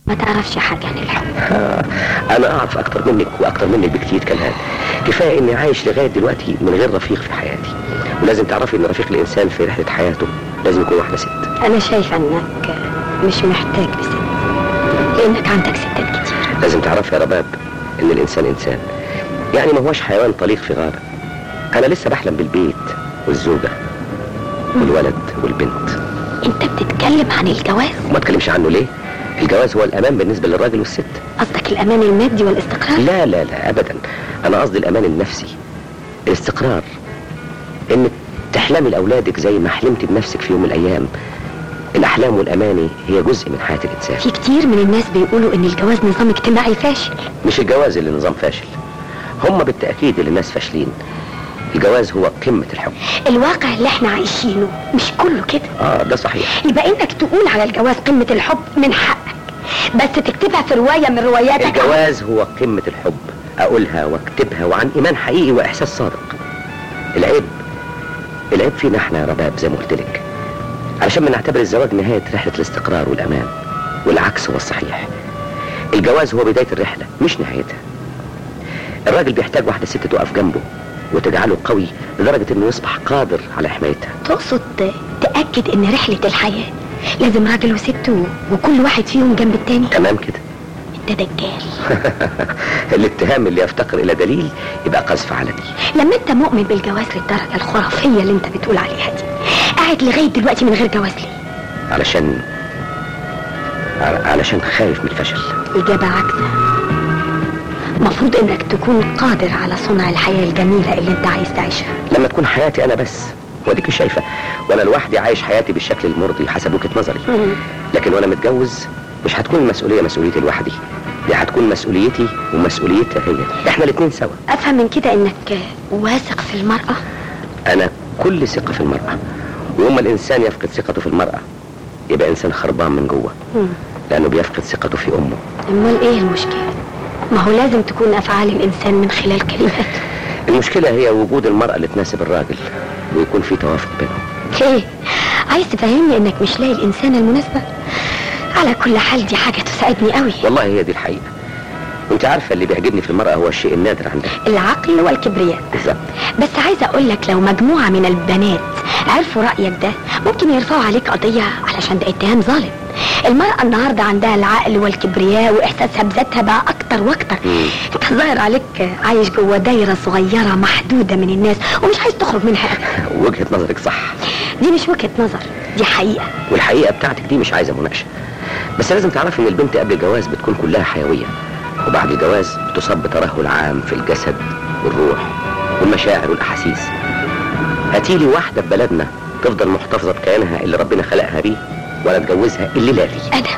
ما تعرفش حاجة عن الحب آه، انا اعرف اكتر منك واكتر منك بكتير كمان كفايه اني عايش لغايه دلوقتي من غير رفيق في حياتي ولازم تعرفي ان رفيق الانسان في رحله حياته لازم يكون واحده ست أنا شايفة إنك مش محتاج لست لأنك عندك ستات كتير لازم تعرفي يا رباب ان الانسان انسان يعني ما هوش حيوان طليق في غابه انا لسه بحلم بالبيت والزوجه والولد والبنت أنت بتتكلم عن الجواز وما تكلمش عنه ليه الجواز هو الامان بالنسبه للراجل والست قصدك الأمان المادي والاستقرار لا لا لا ابدا انا قصدي الامان النفسي الاستقرار انك تحلمي لاولادك زي ما حلمت بنفسك في يوم من الايام الاحلام والاماني هي جزء من حياه الانسان في كتير من الناس بيقولوا إن الجواز نظام اجتماعي فاشل مش الجواز اللي نظام فاشل هم بالتاكيد اللي الناس فاشلين الجواز هو قمه الحب الواقع اللي احنا عايشينه مش كله كده اه ده صحيح يبقى انك تقول على الجواز قمة الحب من حقك بس تكتبها في رواية من رواياتك الجواز هو قمه الحب اقولها واكتبها وعن ايمان حقيقي واحساس صادق العيب العيب فينا احنا يا رباب زي ما قلت لك علشان بنعتبر الزواج نهايه رحله الاستقرار والامان والعكس هو الصحيح الجواز هو بدايه الرحله مش نهايتها الراجل بيحتاج واحده ست تقف جنبه وتجعله قوي لدرجه انه يصبح قادر على حمايتها تقصد تأكد ان رحلة الحياة لازم راجل وست و- وكل واحد فيهم جنب التاني تمام كده انت دجال الاتهام اللي يفتقر الى دليل يبقى قذف علني لما انت مؤمن بالجواز للدرجة الخرافية اللي انت بتقول عليها دي قاعد لغاية دلوقتي من غير جواز ليه علشان على- علشان خايف من الفشل إجابة عكسها مفروض انك تكون قادر على صنع الحياة الجميلة اللي انت عايز تعيشها لما تكون حياتي انا بس وديك شايفه وانا لوحدي عايش حياتي بالشكل المرضي حسب وجهه نظري مم. لكن وانا متجوز مش هتكون المسؤوليه مسؤوليتي لوحدي دي هتكون مسؤوليتي ومسؤوليتها هي احنا الاثنين سوا افهم من كده انك واثق في المرأة انا كل ثقه في المراه ويوم ما الانسان يفقد ثقته في المراه يبقى انسان خربان من جوه مم. لانه بيفقد ثقته في امه امال ايه المشكلة ما هو لازم تكون افعال الانسان من خلال كلماته المشكله هي وجود المراه اللي تناسب الراجل ويكون في توافق بينهم ليه عايز تفهمني انك مش لاقي الانسانة المناسبة على كل حال دي حاجة تساعدني قوي والله هي دي الحقيقه وانت عارفه اللي بيعجبني في المراه هو الشيء النادر عندها العقل والكبرياء بالظبط بس عايزة اقول لك لو مجموعة من البنات عرفوا رأيك ده ممكن يرفعوا عليك قضية علشان ده اتهام ظالم المرأة النهاردة عندها العقل والكبرياء واحساسها بذاتها بقى اكتر واكتر مم. انت ظاهر عليك عايش جوه دايرة صغيرة محدودة من الناس ومش عايز تخرج منها ابدا وجهه نظرك صح دي مش وجهة نظر دي حقيقة والحقيقه بتاعتك دي مش عايزه مناقشه بس لازم تعرفي ان البنت قبل الجواز بتكون كلها حيويه وبعد الجواز بتصاب بترهل عام في الجسد والروح والمشاعر والاحاسيس هاتيلي واحده في بلدنا تفضل محتفظه بكيانها اللي ربنا خلقها بيه ولا تجوزها اللي لا دي انا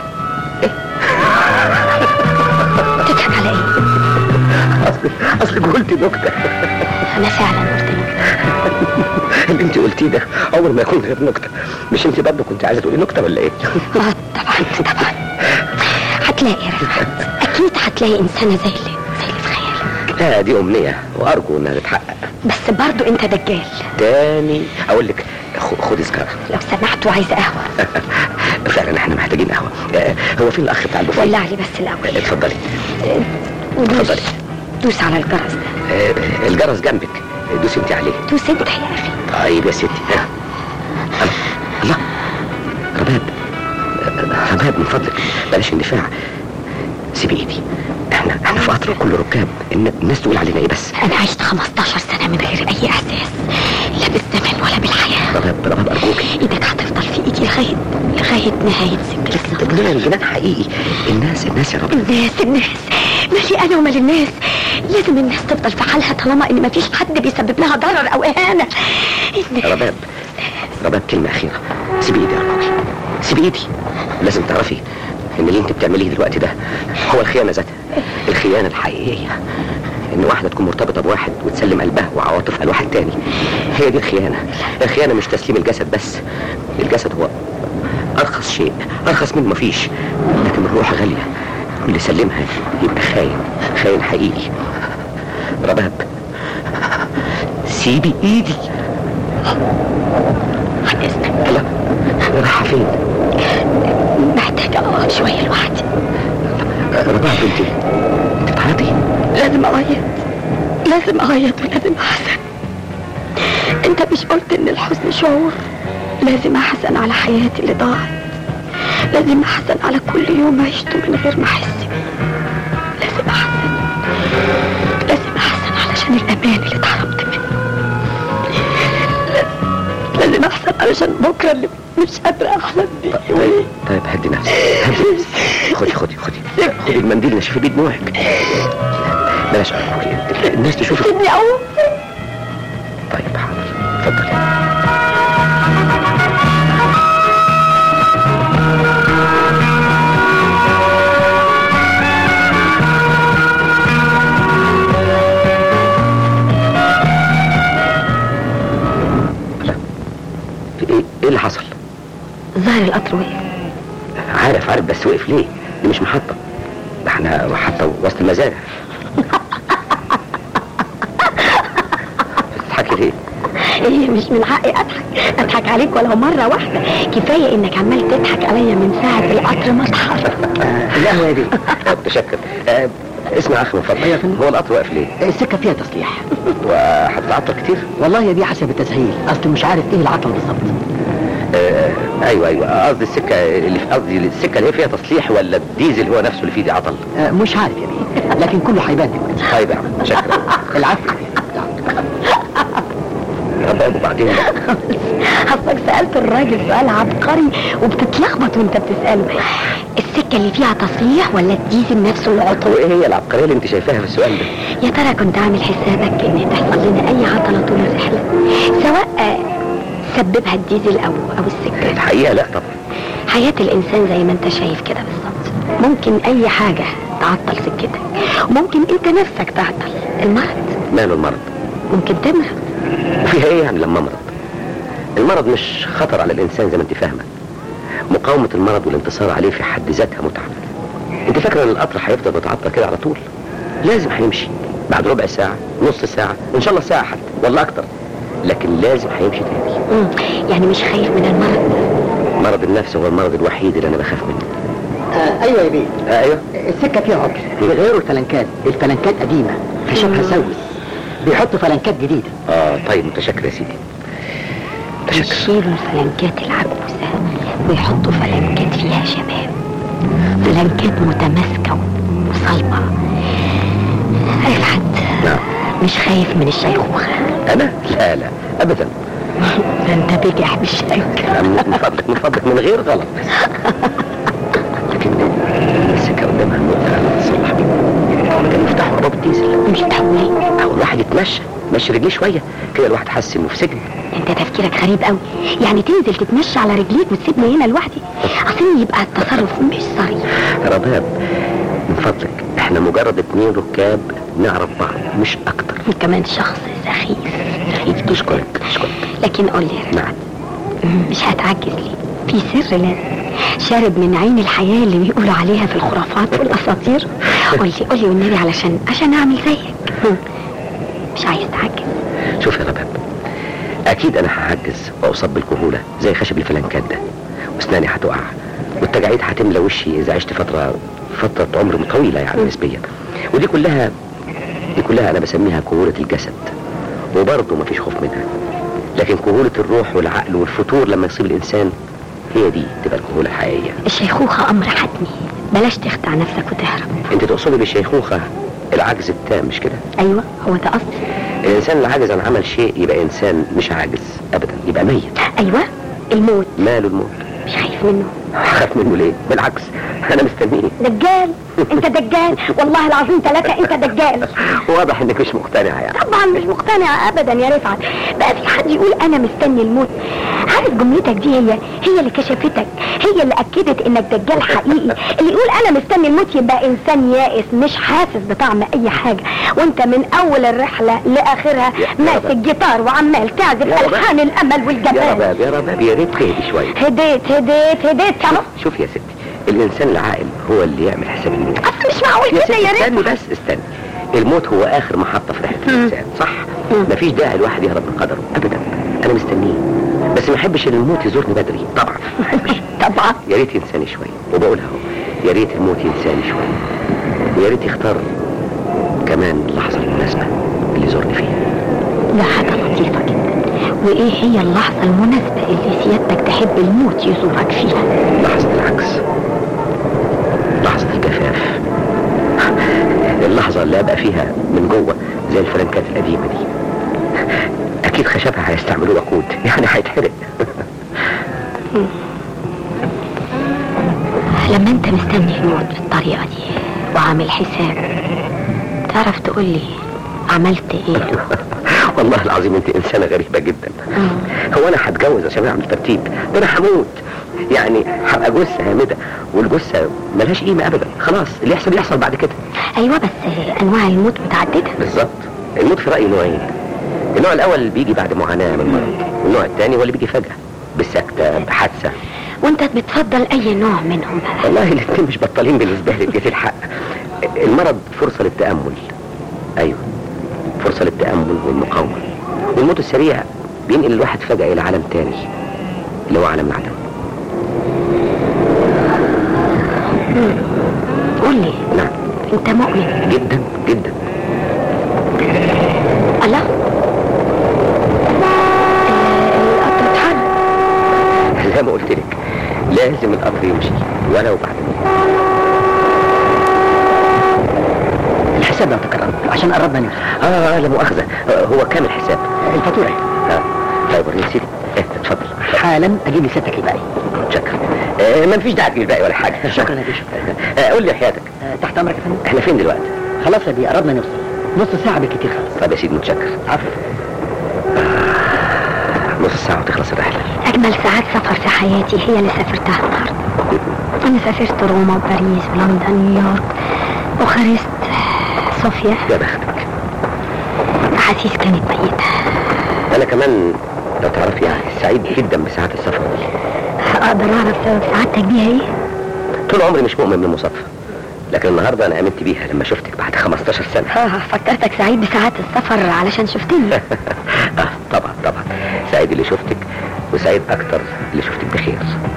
تضحك على ايه اصل اصل قلت نكته انا فعلا قلت لك اللي انت قلتيه ده عمر ما يكون غير نكته مش انت برضه كنت عايزه تقولي نكته ولا ايه اه طبعا طبعا هتلاقي يا رفعت اكيد هتلاقي انسانة زي اللي زي اللي في خيالك لا دي امنيه وارجو انها تتحقق بس برضو انت دجال تاني اقول لك خ- خدي سكاره لو سمحت وعايزة قهوة فعلا احنا محتاجين قهوه آه، هو فين الاخ بتاع البوفيه ولع لي بس الاول اتفضلي ودوس اتفضلي. دوس على الجرس ده آه، الجرس جنبك دوسي انت عليه دوس انت يا اخي طيب يا ستي آه. الله الله رباب آه، رباب من فضلك بلاش اندفاع سيبي ايدي احنا احنا في قطر كل ركاب الن- الناس تقول علينا ايه بس انا عشت 15 سنة من غير اي احساس لا بالزمن ولا بالحياة رباب رباب ارجوك ايدك هتفضل في ايدي لغاية لغاية نهاية سكة السفر لا الجنان حقيقي الناس الناس يا رب الناس الناس مالي انا ومال الناس لازم الناس تفضل في حالها طالما ان مفيش حد بيسبب لها ضرر او اهانة الناس رباب رباب كلمة أخيرة سيبي إيدي أرجوكي سيبي إيدي لازم تعرفي إن اللي أنت بتعمليه دلوقتي ده هو الخيانة ذاتها الخيانة الحقيقية إن واحدة تكون مرتبطة بواحد وتسلم قلبها وعواطفها لواحد تاني هي دي الخيانة الخيانة مش تسليم الجسد بس الجسد هو أرخص شيء أرخص منه مفيش لكن الروح غالية واللي سلمها يبقى خاين خاين حقيقي رباب سيبي إيدي عن اذنك لا رايحة فين؟ محتاجة اقعد شوية لوحدي رباب بنتي انت بتعيطي لازم اعيط لازم اعيط ولازم احزن انت مش قلت ان الحزن شعور لازم احزن على حياتي اللي ضاعت لازم احزن على كل يوم عشته من غير ما احس بيه لازم احزن لازم احزن علشان الامان اللي اتحرمت منه لازم- لازم احزن علشان بكره اللي مش قادره احلم بيه طيب طيب هدي نفسك هدي نفسك خدي خدي خدي خدي المنديل نشفي بيه دموعك بلاش أرجوكي الناس تشوفك سيبني اقوم طيب حاضر اتفضلي لا. ايه ايه اللي حصل؟ ظهر القطر وقف عارف عارف بس وقف ليه؟ دي مش محطة ده احنا محطة وسط المزارع بتضحكي ليه؟ ايه مش من حقي اضحك اضحك عليك ولو مره واحده كفايه انك عمال تضحك عليا من ساعه القطر ما اتحرك القهوة يا بيه متشكر آه، اسمع اخي من أيوة يا فضلك فندم. هو القطر واقف ليه؟ السكة فيها تصليح وهتتعطل كتير؟ والله يا بيه حسب التسهيل اصل مش عارف ايه العطل بالظبط آه، ايوه ايوه قصدي السكه اللي في قصدي السكه اللي هي فيها تصليح ولا الديزل هو نفسه اللي فيه دي عطل؟ آه، مش عارف يا بيه لكن كله هيبان دلوقتي طيب يا عم شكرا العفو طب وبعدين اصلك سالت الراجل سؤال عبقري وبتتلخبط وانت بتساله السكه اللي فيها تصليح ولا الديزل نفسه اللي عطل وايه هي العبقريه اللي انت شايفاها في السؤال ده؟ يا ترى كنت عامل حسابك ان تحصل لنا اي عطله طول الرحله سواء آه، سببها الديزل او او السكه الحقيقه لا طبعا حياة الإنسان زي ما أنت شايف كده بالظبط ممكن أي حاجة تعطل سكتك وممكن أنت نفسك تعطل المرض ماله المرض؟ ممكن تمرض وفيها ايه يعني لما امرض؟ المرض مش خطر على الانسان زي ما انت فاهمه مقاومه المرض والانتصار عليه في حد ذاتها متعه انت فاكره ان القطر هيفضل متعطل كده على طول لازم هيمشي بعد ربع ساعه نص ساعه ان شاء الله ساعه حتى ولا اكتر لكن لازم هيمشي تاني مم. يعني مش خايف من المرض مرض النفس هو المرض الوحيد اللي انا بخاف منه آه ايوه يا بيه آه ايوه السكة فيها عطل بيغيروا الفلنكات الفلنكات قديمة خشبها سوس بيحطوا فلنكات جديدة اه طيب متشكر يا سيدي متشكر يشيلوا الفلنكات العجوزة ويحطوا فلنكات فيها شباب فلنكات متماسكة وصلبة رفعت نعم مش خايف من الشيخوخة انا لا لا ابدا ده انت بجح بالشيخ لا، من من فضلك من فضلك من غير غلط لكن السكه قدامها الموت انا تصلح بيه كان مفتاح باب الديزل مش تحولي او الواحد يتمشى مشي رجليه شويه كده الواحد حس انه في سجن انت تفكيرك غريب قوي يعني تنزل تتمشى على رجليك وتسيبني هنا لوحدي اصل يبقى التصرف مش صريح رباب من فضلك احنا مجرد اتنين ركاب نعرف بعض مش اكتر كمان شخص سخيف سخيف جدا. اشكرك اشكرك لكن قول لي يا نعم رفعت مش هتعجز ليه في سر لازم شارب من عين الحياة اللي بيقولوا عليها في الخرافات والأساطير قول لي قول لي والنبي علشان عشان أعمل زيك مش عايز تعجز شوف يا رباب اكيد انا هعجز واصاب بالكهوله زي خشب الفلنكات ده واسناني هتقع والتجاعيد هتملى وشي اذا عشت فتره فتره عمر طويله يعني نسبيا ودي كلها دي كلها انا بسميها كهوله الجسد وبرضه مفيش خوف منها لكن كهوله الروح والعقل والفتور لما يصيب الانسان هي دي تبقى الكهوله الحقيقيه الشيخوخة أمر حتمي بلاش تخدع نفسك وتهرب انت تقصدي بالشيخوخه العجز التام مش كده أيوة هو ده قصدي الانسان اللي عاجز عن عمل شيء يبقى انسان مش عاجز ابدا يبقى ميت أيوة الموت ماله الموت مش خايف منه هخاف منه ليه بالعكس انا مستنيه دجال انت دجال والله العظيم ثلاثة انت دجال واضح انك مش مقتنعه يعني طبعا مش مقتنعة ابدا يا رفعت بقى في حد يقول انا مستني الموت عارف جملتك دي هي هي اللي كشفتك هي اللي اكدت انك دجال حقيقي اللي يقول انا مستني الموت يبقى انسان يائس مش حاسس بطعم اي حاجة وانت من اول الرحلة لاخرها يا- يا ماسك رباب. جيتار وعمال تعزف يا رباب. الحان الامل يا والجمال رباب يا رباب يا ريت تهدي شويه هديت هديت هديت اهو شوف يا ستي الانسان العاقل هو اللي يعمل حساب الموت اصل مش معقول يا كده ستي يا استني رفعت بس استني الموت هو اخر محطه في رحله الانسان صح مم. مفيش داعي الواحد يهرب من قدره ابدا انا مستنيه بس ما احبش ان الموت يزورني بدري طبعا ما احبش طبعا يا ريت ينساني شويه وبقولها اهو يا ريت الموت ينساني شويه ويا ريت يختار كمان اللحظه المناسبه اللي يزورني فيها ده حاجة لطيفة جدا وايه هي اللحظة المناسبة اللي سيادتك تحب الموت يزورك فيها لحظه العكس لحظه الجفاف اللحظه اللي ابقى فيها من جوه زي الفرنكات القديمه دي اكيد خشبها هيستعملوه وقود يعني هيتحرق لما انت مستني الموت بالطريقة دي وعامل حساب تعرف تقول لي عملت ايه والله العظيم انت انسانه غريبه جدا هو انا هتجوز عشان اعمل ترتيب ده انا هموت يعني هبقى جثه هامده والجثه ملهاش قيمه ابدا خلاص اللي يحصل يحصل بعد كده ايوه بس انواع الموت متعددة بالظبط الموت في رايي نوعين النوع الاول اللي بيجي بعد معاناه من المرض والنوع الثاني هو اللي بيجي فجاه بالسكته بحادثه وانت بتفضل اي نوع منهم بقى والله الاثنين مش بطالين بالنسبه لي دي الحق المرض فرصه للتامل ايوه فرصه للتامل والمقاومه والموت السريع بينقل الواحد فجاه الى عالم تاني اللي هو عالم العدم قول لي نعم انت مؤمن جدا جدا الله القطر اتحرك زي ما قلت لك لازم القطر يمشي ولو بعد موت الحساب لو تكرر عشان قربنا نوصل اه آه، لا مؤاخذه آه، هو كام الحساب الفاتورة اه طيب وريني سيدي إيه، اتفضل حالا اجيب لستك الباقي شكرا آه ما فيش داعي تجيب الباقي ولا حاجه شكرا يا باشا. آه قول لي حياتك آه، تحت امرك يا فندم احنا فين دلوقتي خلاص يا بيه قربنا نوصل نص ساعة بالكتير خلاص طب يا سيدي متشكر عفوا نص ساعه وتخلص الرحله اجمل ساعات سفر في حياتي هي اللي سافرتها النهارده انا سافرت روما وباريس ولندن نيويورك بوخارست صوفيا يا بختك احاسيس كانت ميتة انا كمان لو تعرفي يعني سعيد جدا بساعات السفر دي اقدر اعرف سبب سعادتك بيها ايه طول عمري مش مؤمن بالمصادفه لكن النهارده انا امنت بيها لما شفتك بعد 15 سنه اه فكرتك سعيد بساعات السفر علشان شفتني اه طبعا طبعا سعيد اللي شفتك وسعيد اكتر اللي شفتك بخير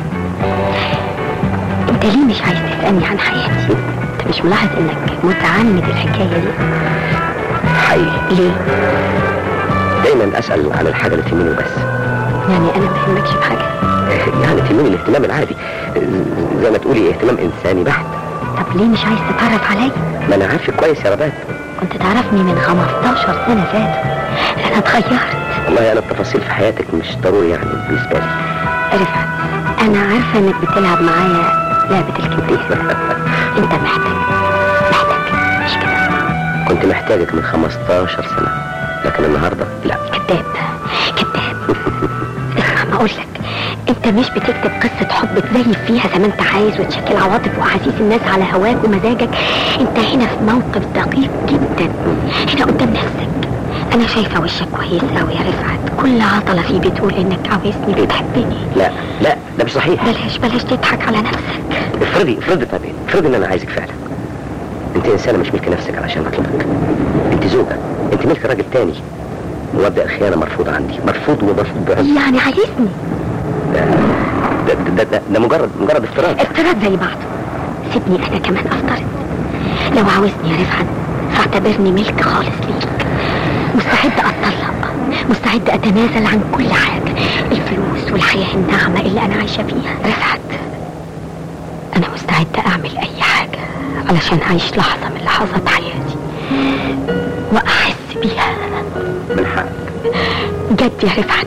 انت ليه مش عايز تسألني عن حياتي انت مش ملاحظ انك متعمد الحكاية دي حقيقي ليه دايما اسال عن الحاجه اللي تهمني وبس يعني انا ما بهمكش بحاجة يعني تهمني الاهتمام العادي زي ما تقولي اهتمام انساني بحت طب ليه مش عايز تتعرف عليا ما انا عارفك كويس يا ربات كنت تعرفني من 15 سنة فاتوا انا اتغيرت والله انا التفاصيل في حياتك مش ضروري يعني بالنسبه لي رفعت انا عارفة انك بتلعب معايا لعبة الكبرياء انت محتاج محتاج مش كده كنت محتاجك من 15 سنه لكن النهارده لا كذاب كذاب اسمع ما اقولك انت مش بتكتب قصة حب تزيف فيها زي ما انت عايز وتشكل عواطف واحاسيس الناس على هواك ومزاجك انت هنا في موقف دقيق جدا هنا قدام نفسك انا شايفة وشك كويس قوي يا رفعت كل عضلة فيه بتقول انك عاوزني بتحبني لا لا ده مش صحيح بلاش بلاش تضحك على نفسك افرضي افرضي طب إيه؟ افرضي ان انا عايزك فعلا انت انسانه مش ملك نفسك علشان اطلبك انت زوجه انت ملك راجل تاني مبدا الخيانه مرفوض عندي مرفوض ومرفوض بعز يعني عايزني ده ده, ده, ده, ده مجرد مجرد افتراض افتراض زي بعض سيبني انا كمان افترض لو عاوزني يا رفعت فاعتبرني ملك خالص ليك مستعد اتطلق مستعد اتنازل عن كل حاجة الفلوس والحياة الناعمة اللي انا عايشة فيها رفعت انا مستعدة اعمل اي حاجة علشان اعيش لحظة من لحظات حياتي واحس بيها من حقك جد يا رفعت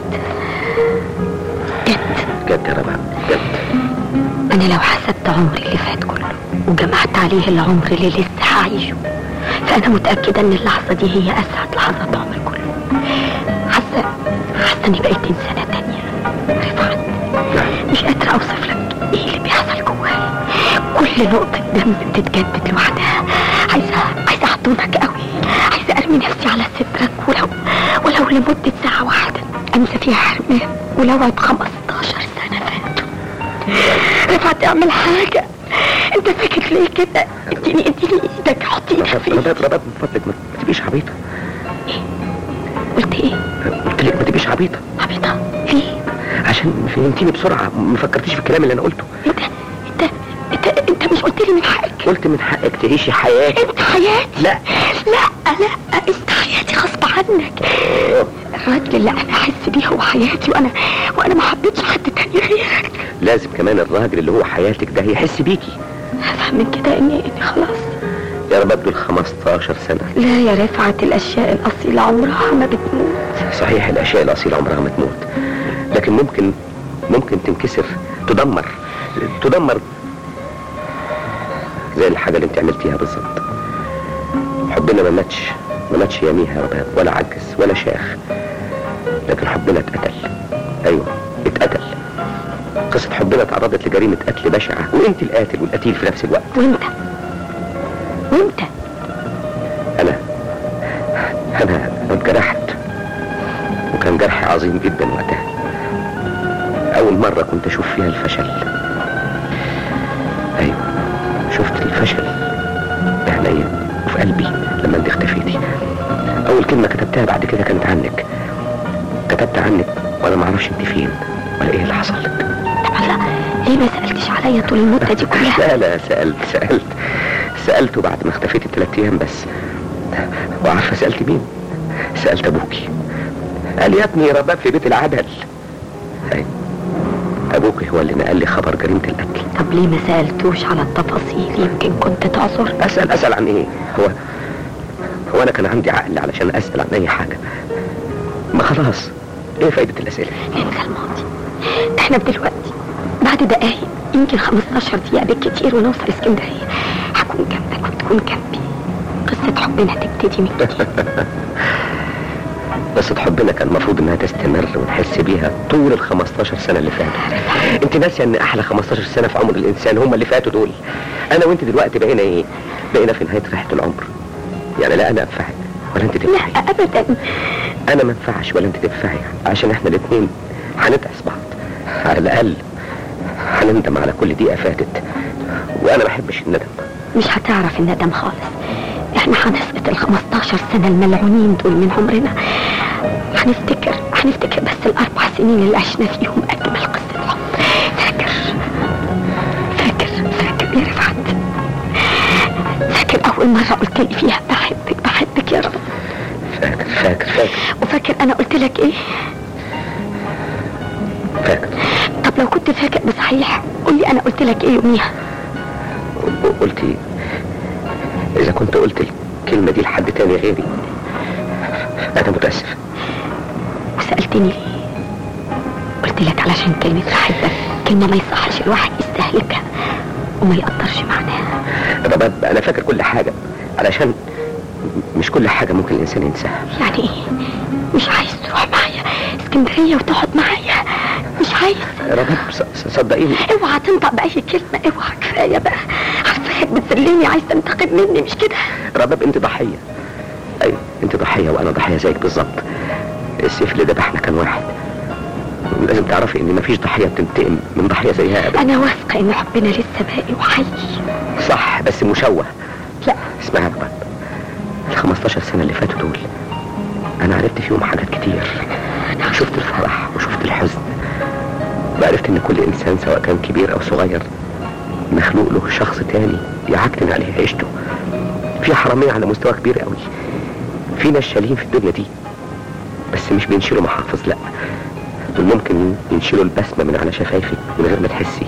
جد جد يا ربع جد انا لو حسبت عمري اللي فات كله وجمعت عليه العمر اللي لسه هعيشه فانا متاكده ان اللحظه دي هي اسعد لحظات عمري كله حاسه حاسه اني بقيت انسانه تانية رفعت نعم مش قادره اوصف لك ايه اللي بيحصل جوايا كل نقطه دم بتتجدد لوحدها عايزه عايزه احضنك قوي عايزه ارمي نفسي على صدرك ولو ولو لمده ساعه واحده انسى فيها حرمان ولو عد 15 سنه فاتوا رفعت اعمل حاجة انت ساكت ليه كده اديني اديني ايدك حطيني رباب فيه رباب رباب من فضلك ما ما تبقيش عبيطه قلت ايه قلت لك ما تبقيش عبيطه عبيطة ليه عشان فهمتيني بسرعه ما فكرتيش في الكلام اللي انا قلته انت انت انت انت مش قلت لي من حقك قلت من حقك تعيشي حياتك انت حياتي لا لا لا انت حياتي غصب عنك الراجل اللي انا احس بيه هو حياتي وانا وانا ما حبيتش حد تاني غيرك لازم كمان الراجل اللي هو حياتك ده يحس بيكي افهم من كده اني اني خلاص يا رب ابدو ال 15 سنة لا يا رفعت الاشياء الاصيله عمرها ما بتموت صحيح الاشياء الاصيلة عمرها ما تموت لكن ممكن ممكن تنكسر تدمر تدمر زي الحاجة اللي انت عملتيها بالظبط حبنا ما ماتش ما ماتش يميها يا رباب ولا عجز ولا شاخ لكن حبنا اتقتل ايوه اتقتل قصة حبنا تعرضت لجريمة قتل بشعة وانت القاتل والقتيل في نفس الوقت وانت وانت انا انا اتجرحت وكان جرح عظيم جدا وقتها اول مرة كنت اشوف فيها الفشل ايوه شفت الفشل بعينيا وفي قلبي لما انت اختفيتي اول كلمة كتبتها بعد كده كانت عنك كتبت عنك وانا ما اعرفش انت فين ولا ايه اللي حصل لك طب الله ليه ما سالتش عليا طول المده دي كلها لا لا سألت سألت سألته بعد ما اختفيت الثلاث ايام بس وعارفة سألت مين سألت ابوكي قال يا ابني رباب في بيت العدل أي. ابوكي هو اللي نقل لي خبر جريمة القتل طب ليه ما سالتوش على التفاصيل يمكن كنت تعذر اسأل اسأل عن ايه هو هو انا كان عندي عقل علشان اسأل عن اي حاجة ما خلاص ايه فايدة الاسئلة ننسى الماضي احنا دلوقتي بعد دقايق يمكن 15 دقيقة بالكتير ونوصل اسكندرية هكون جنبك وتكون جنبي قصة حبنا تبتدي من جديد قصة حبنا كان المفروض انها تستمر ونحس بيها طول ال 15 سنة اللي فاتوا انت ناسية ان احلى 15 سنة في عمر الانسان هم اللي فاتوا دول انا وانت دلوقتي بقينا ايه بقينا في نهاية رحلة العمر يعني لا انا انفعك ولا انت تنفعي لا ابدا انا ما انفعش ولا انت تنفعي عشان احنا الاثنين هنتعس بعض على الاقل هنندم على كل دقيقة فاتت وانا ما بحبش الندم مش هتعرف الندم خالص احنا هنسقط ال 15 سنة الملعونين دول من عمرنا هنفتكر هنفتكر بس الاربع سنين اللي عشنا فيهم اجمل قصة حب فاكر فاكر فاكر يا رفعت فاكر اول مرة قلت لي فيها بحبك بحبك يا رب فاكر فاكر فاكر وفاكر انا قلت لك ايه فاكر طب لو كنت فاكر بصحيح قول لي انا قلت لك ايه يوميها قلتي اذا كنت قلت الكلمة دي لحد تاني غيري انا متأسف وسألتني ليه قلت لك علشان كلمة بحبك كلمة ما يصحش الواحد يستهلكها وما يقدرش معناها رباب انا فاكر كل حاجة علشان مش كل حاجة ممكن الانسان ينساها يعني ايه مش عايز تروح معايا اسكندرية وتقعد معايا مش عايز رباب ص- ص- صدقيني اوعى تنطق بأي كلمة اوعى كفاية بقى عارفاك بتذلني عايز تنتقم مني مش كده رباب انت ضحية ايوه انت ضحية وانا ضحية زيك بالظبط السيف اللي ذبحنا كان واحد لازم تعرفي ان مفيش ضحية بتنتقم من ضحية زيها ابدا انا واثقة ان حبنا لسه باقي وحي صح بس مشوه لا اسمعي يا رباب ال 15 سنة اللي فاتوا دول انا عرفت فيهم حاجات كتير شفت الفرح وشفت الحزن وعرفت ان كل انسان سواء كان كبير او صغير مخلوق له شخص تاني يعكنن عليه عيشته في حرامية على مستوى كبير قوي في ناس شالين في الدنيا دي بس مش بينشلوا محافظ لا دول ممكن ينشلوا البسمة من على شفايفك من غير ما تحسي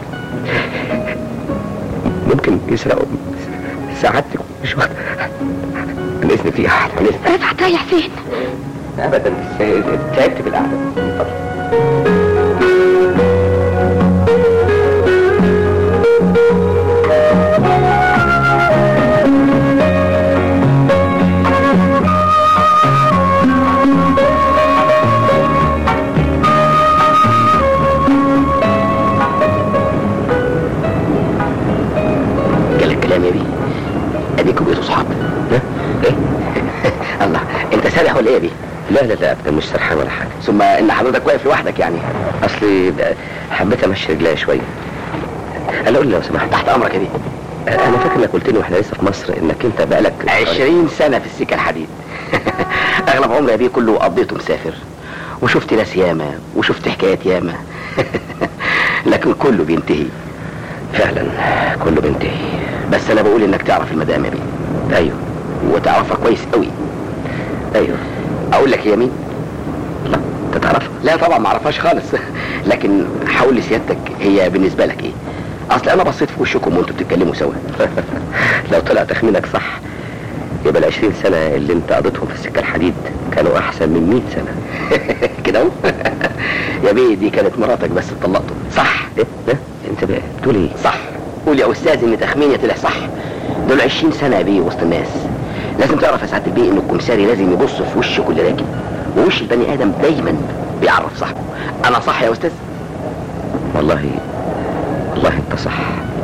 ممكن يسرقوا سعادتك مش واخد من اذن في احد من اذن رفعت رايح فين ابدا تعبت بالقعده من فضلك. جالك كلام يا بيه اديكوا بقيتوا صحاب ها؟ ايه الله انت سارح ولا ايه يا بيه لا لا لا ابدا مش سرحان ولا حاجه ثم ان حضرتك واقف لوحدك يعني اصلي حبيت امشي رجليا شويه انا قول لي لو سمحت تحت امرك يا بيه انا فاكر انك قلت لي واحنا لسه في مصر انك انت بقالك عشرين سنة في السكة الحديد أغلب عمري يا بيه كله قضيته مسافر وشفت ناس ياما وشفت حكايات ياما لكن كله بينتهي فعلا كله بينتهي بس انا بقول انك تعرف المدام يا بيه ايوه وتعرفها كويس قوي ايوه اقول لك هي مين لا انت تعرفها لا طبعا ما اعرفهاش خالص لكن حاول لسيادتك هي بالنسبه لك ايه اصل انا بصيت في وشكم وانتوا بتتكلموا سوا لو طلع تخمينك صح يبقى العشرين سنة اللي انت قضيتهم في السكة الحديد كانوا أحسن من مئة سنة كده اهو يا بيه دي كانت مراتك بس اتطلقتوا صح ايه؟ إيه؟ انت بقى بتقول ايه؟ صح قول يا استاذ ان تخميني طلع صح دول 20 سنه يا بيه وسط الناس لازم تعرف يا سعاده البيه ان الكمساري لازم يبص في وش كل راكب ووش البني ادم دايما بيعرف صاحبه انا صح يا استاذ والله والله انت صح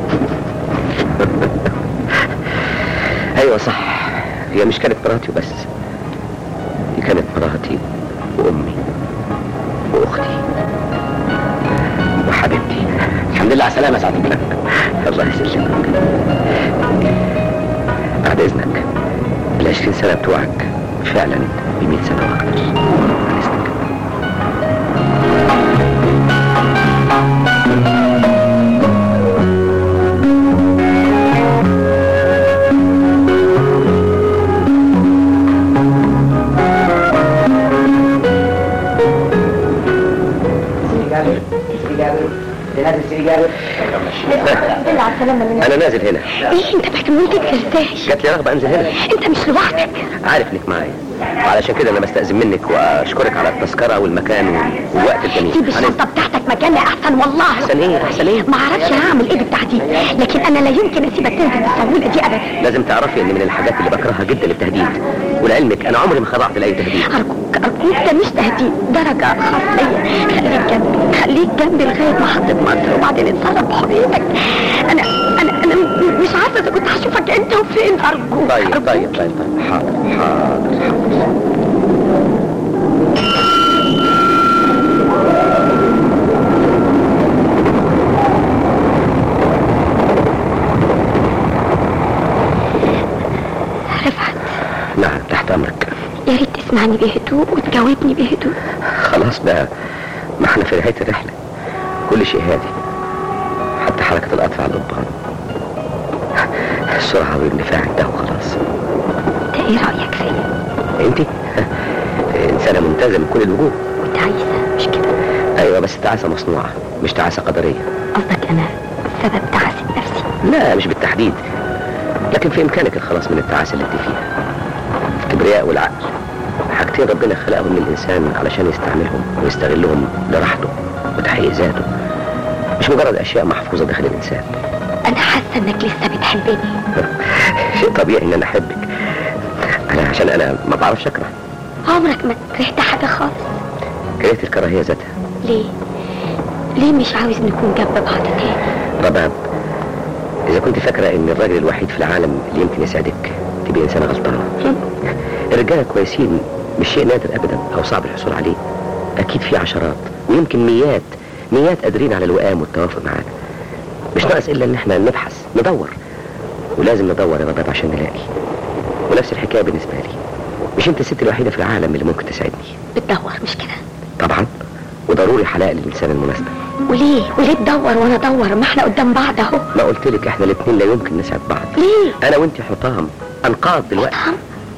ايوه صح هي مش كانت مراتي وبس دي كانت مراتي وامي واختي وحبيبتي الحمد لله على السلامه يا سعاده البيه الله يسلمك بعد اذنك العشرين سنة بتوعك فعلا بمئة سنة واكتر بعد اذنك بالله على السلامة منك انا نازل هنا ايه انت ما كملتك ازاي جات لي رغبة انزل هنا انت مش لوحدك عارف انك معايا وعلشان كده انا بستأذن منك واشكرك على التذكرة والمكان والوقت الجميل سيب أنا- الشنطة بتاعتك مكانها احسن والله احسن ايه احسن ايه ما اعرفش هعمل ايه بالتحديد لكن انا لا يمكن اسيبك تنزل بالسهولة دي ابدا لازم تعرفي ان من الحاجات اللي بكرهها جدا التهديد ولعلمك انا عمري ما خضعت لاي تهديد ارجوك ارجوك ده مش تهديد درجة خاص ليا خليك جنبي خليك جنبي لغاية ما حطيت مصر وبعدين اتصرف بحريتك انا انا انا م- مش عارفة اذا كنت هشوفك انت وفين ارجوك طيب أرجوك. طيب طيب طيب حاضر حاضر حاضر رفعت نعم تحت امرك يا ريت تسمعني بهدوء وتجاوبني بهدوء خلاص بقى ما احنا في نهاية الرحلة كل شيء هادي حتى حركة القطر على القضبان السرعة والاندفاع انتهوا خلاص انت ايه رأيك فيا انت انسانة ممتازة من كل الوجوه وتعيسة مش كده ايوه بس تعاسة مصنوعة مش تعاسة قدرية قصدك انا سبب تعاسة نفسي لا مش بالتحديد لكن في امكانك الخلاص من التعاسة اللي انت فيها الكبرياء والعقل حاجتين ربنا خلقهم للانسان علشان يستعملهم ويستغلهم لراحته وتحقيق ذاته مش مجرد اشياء محفوظة داخل الانسان انا حاسة انك لسه بتحبني شيء طبيعي ان انا احبك انا عشان انا ما بعرفش اكره عمرك ما كرهت حاجة خالص كرهت الكراهية ذاتها ليه ليه مش عاوز نكون جنب بعض تاني رباب اذا كنت فاكرة ان الراجل الوحيد في العالم اللي يمكن يسعدك تبقى انسانة غلطانة الرجالة كويسين مش شيء نادر ابدا او صعب الحصول عليه اكيد في عشرات ويمكن ميات ميات قادرين على الوئام والتوافق معانا مش ناقص الا ان احنا نبحث ندور ولازم ندور يا رباب عشان نلاقي ونفس الحكاية بالنسبة لي مش انت الست الوحيدة في العالم اللي ممكن تساعدني بتدور مش كده طبعا وضروري هلاقي للإنسان المناسبة وليه وليه تدور وانا ادور ما احنا قدام بعض اهو ما قلت لك احنا الاثنين لا يمكن نسعد بعض ليه انا وانت حطام انقاض دلوقتي طعم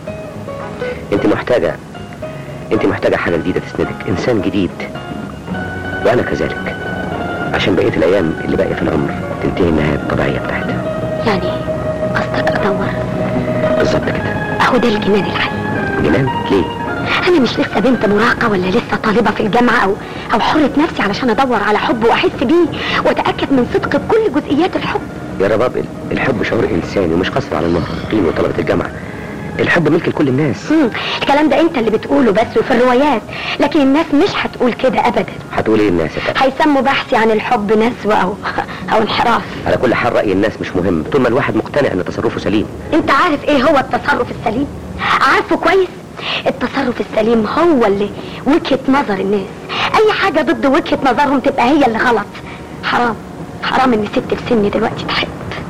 انت محتاجة انت محتاجة حاجة جديدة تسندك انسان جديد وانا كذلك عشان بقية الايام اللي باقية في العمر تنتهي النهاية الطبيعية بتاعتها يعني قصدك ادور بالظبط كده اهو ده الجنان الحي جنان ليه انا مش لسه بنت مراهقه ولا لسه طالبه في الجامعه او او حره نفسي علشان ادور على حب واحس بيه واتاكد من صدق كل جزئيات الحب يا رباب ال- الحب شعور انساني ومش قصر على المراهقين وطلبة الجامعة الحب ملك لكل الناس مم. الكلام ده انت اللي بتقوله بس وفي الروايات لكن الناس مش هتقول كده ابدا هتقول ايه الناس يا ترى؟ هيسموا بحثي عن الحب نزوة او او انحراف على كل حال رأي الناس مش مهم طول ما الواحد مقتنع ان تصرفه سليم انت عارف ايه هو التصرف السليم عارفه كويس التصرف السليم هو اللي وجهة نظر الناس اي حاجة ضد وجهة نظرهم تبقى هي اللي غلط حرام حرام ان ست في سني دلوقتي تحب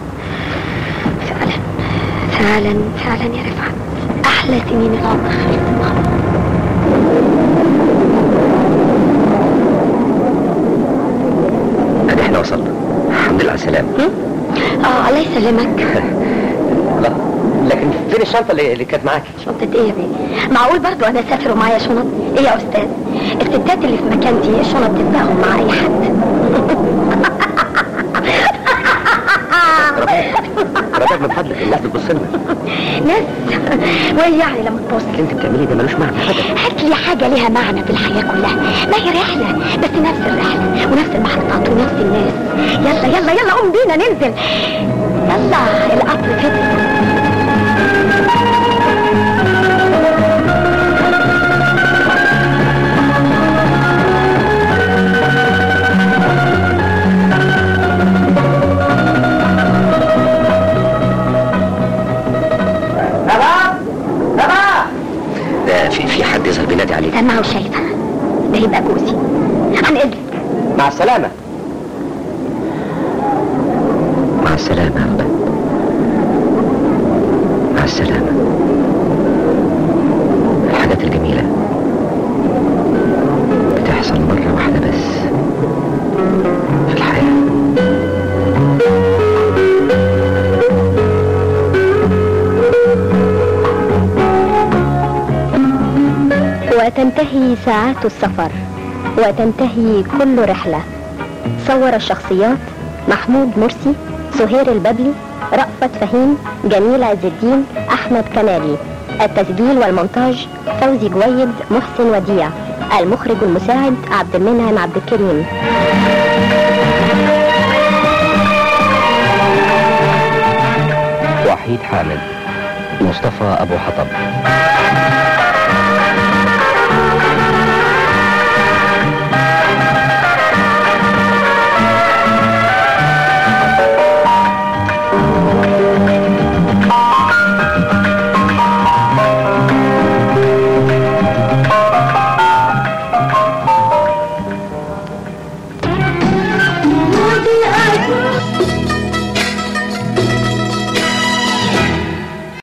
فعلا فعلا فعلا يا رفعت احلى سنين العمر خلصت ادي احنا احنا وصلنا الحمد لله على السلامة اه الله يسلمك لا لكن فين الشنطة اللي, اللي كانت معاكي؟ شنطة ايه يا بيه؟ معقول برضو انا اسافر ومعايا شنط؟ ايه يا استاذ؟ الستات اللي في مكانتي الشنط تتباهم مع اي حد ربك من فضلك الناس بتبص لنا ناس وايه يعني لما تبص اللي انت بتعمليه ده ملوش معنى ابدا هات لي حاجة ليها معنى في الحياة كلها ما هي رحلة بس نفس الرحلة ونفس المحطات ونفس الناس يلا يلا يلا قوم بينا ننزل يلا القطر فين ده في في حد يظهر بينادي عليك سامعة وشايفة ده يبقى جوزي عن اذنك مع السلامة مع السلامة يا رباب مع السلامة الحاجات الجميلة بتحصل مرة واحدة بس في الحياة وتنتهي ساعات السفر وتنتهي كل رحلة صور الشخصيات محمود مرسي سهير الببلي رأفت فهيم جميل عز الدين أحمد كمالي التسجيل والمونتاج فوزي جويد محسن وديع المخرج المساعد عبد المنعم عبد الكريم وحيد حامد مصطفى أبو حطب